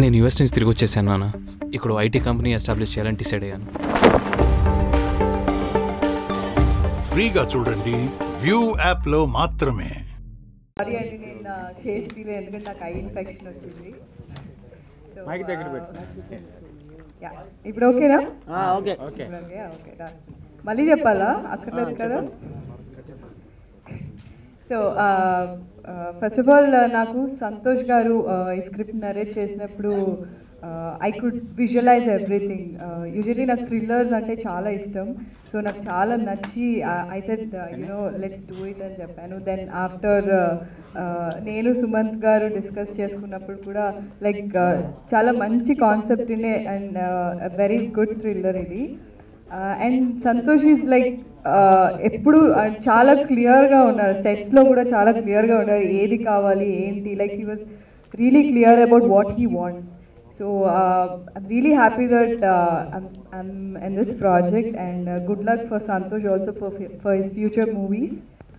నేను యూఎస్ నుంచి తిరిగి వచ్చేసాను నాన్న ఇక్కడ ఐటీ కంపెనీ ఎస్టాబ్లిష్ చేయాలని డిసైడ్ అయ్యాను ఫ్రీగా చూడండి వ్యూ యాప్లో మాత్రమే సారీ అండి నేను నా షేడ్ తీయలేదు ఎందుకంటే నాకు ఐ ఇన్ఫెక్షన్ వచ్చింది So, మైక్ దగ్గర uh, పెట్టు. yeah. ఇప్పుడు ఓకేనా ఓకే ఓకే ఓకే done. మళ్ళీ చెప్పాలా అక్కర్లేదు కదా సో ఫస్ట్ ఆఫ్ ఆల్ నాకు సంతోష్ గారు uh, ఈ స్క్రిప్ట్ నరేట్ చేసినప్పుడు I could visualise everything usually నాకు థ్రిల్లర్స్ అంటే చాలా ఇష్టం సో నాకు చాలా నచ్చి I said you know let's do it అని చెప్పాను దెన్ ఆఫ్టర్ నేను సుమంత్ గారు డిస్కస్ చేసుకున్నప్పుడు కూడా లైక్ చాలా మంచి concept and very good thriller ఇది అండ్ సంతోష్ ఈజ్ లైక్ ఎప్పుడు uh, చాలా క్లియర్గా ఉన్నారు సెట్స్లో కూడా చాలా క్లియర్గా ఉన్నారు ఏది కావాలి ఏంటి like he was really clear about what he wants so I'm really happy that I'm in this project and good luck for Santosh also for for his future movies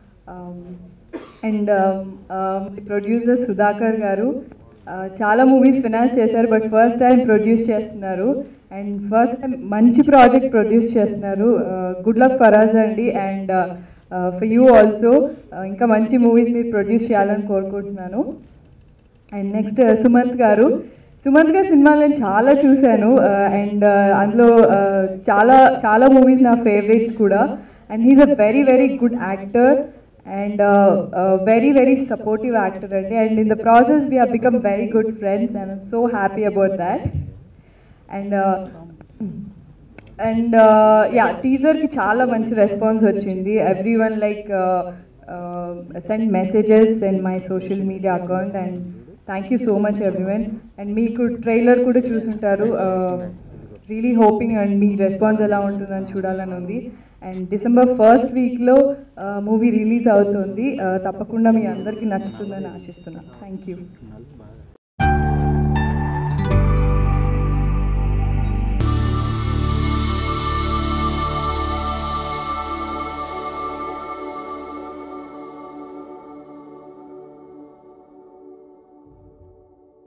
and producer Sudhakar garu uh, చాలా movies finance చేశారు but first time produce చేస్తున్నారు and first time మంచి project produce చేస్తున్నారు good luck ఫరాజ్ అండి and for you also ఇంకా మంచి movies మీరు ప్రొడ్యూస్ చేయాలని కోరుకుంటున్నాను అండ్ నెక్స్ట్ సుమంత్ గారు సుమంత్ గారి సినిమాలు నేను చాలా చూశాను అండ్ అందులో uh, చాలా చాలా మూవీస్ నా ఫేవరెట్స్ కూడా and he's a very very good actor and very very supportive actor అండి and in the process we have become very good friends I'm so happy about that and and yeah టీజర్కి చాలా మంచి response వచ్చింది everyone like send messages and my social media account and thank you so much everyone and మీకు trailer కూడా చూసుంటారు really hoping and మీ response ఎలా ఉంటుందని చూడాలని ఉంది అండ్ డిసెంబర్ ఫస్ట్ వీక్లో మూవీ రిలీజ్ అవుతుంది Uh, తప్పకుండా మీ అందరికీ నచ్చుతుందని ఆశిస్తున్నాను థ్యాంక్ యూ